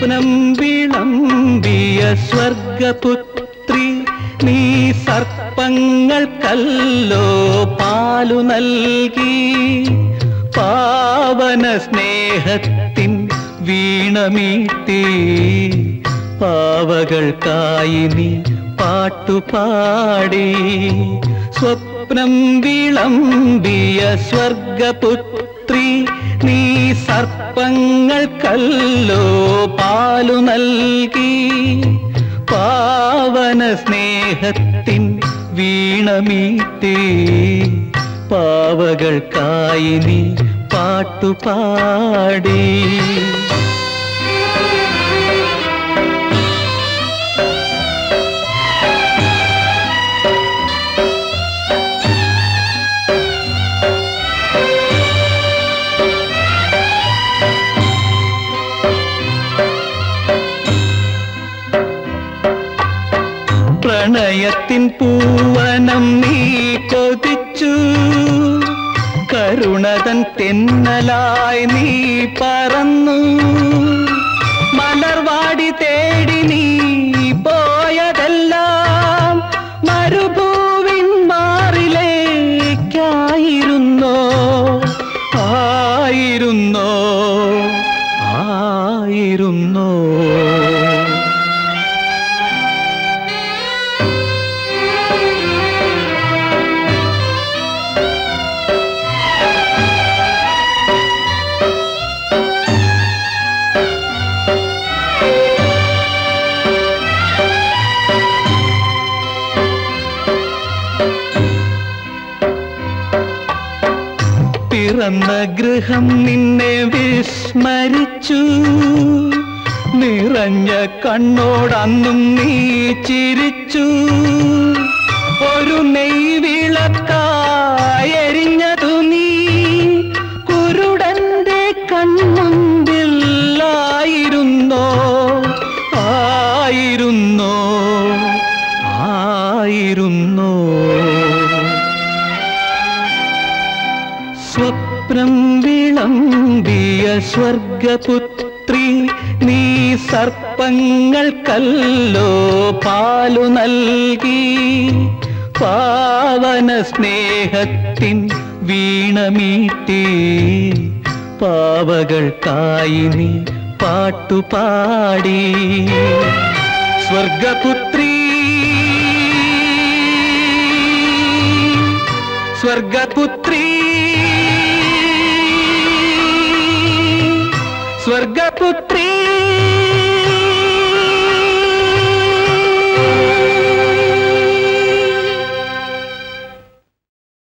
സ്വപ്നം വിളമ്പിയ സ്വർഗപുത്രി നീ സർപ്പങ്ങൾക്കല്ലോ പാലു നൽകി പാവന സ്നേഹത്തിൻ വീണമീട്ടി പാവകൾക്കായി നീ പാട്ടുപാടി സ്വപ്നം വിളമ്പിയ സ്വർഗപുത്രി നീ സർപ്പങ്ങൾക്കല്ലോ പാലു നൽകി പാവന സ്നേഹത്തിൻ വീണമീട്ടി പാവകൾക്കായി നീ പാട്ടുപാടി പ്രണയത്തിൻ പൂവനം നീ കൊതിച്ചു കരുണതൻ തെന്നലായി നീ പറന്നു മലർവാടി തേടി നീ പോയതെല്ലാം മരുഭൂവിൻ മാറിലേക്കായിരുന്നോ ആയിരുന്നോ ആയിരുന്നോ പിറന്ന ഗൃഹം നിന്നെ വിസ്മരിച്ചു നിറഞ്ഞ കണ്ണോടന്നും നീ ചിരിച്ചു ഒരു നെയ്വിളക്കായെരിഞ്ഞതു നീ കുരുടന്റെ കൺമുമ്പിൽ ആയിരുന്നോ ആയിരുന്നോ ആയിരുന്നോ സ്വപ്നം വിളമ്പിയ സ്വർഗപുത്രി നീ സർപ്പങ്ങൾക്കല്ലോ പാലു നൽകി പാവന സ്നേഹത്തിൻ വീണമീട്ടി പാവകൾക്കായി നീ പാട്ടുപാടി സ്വർഗപുത്രി സ്വർഗപുത്രി സ്വർഗപുത്രി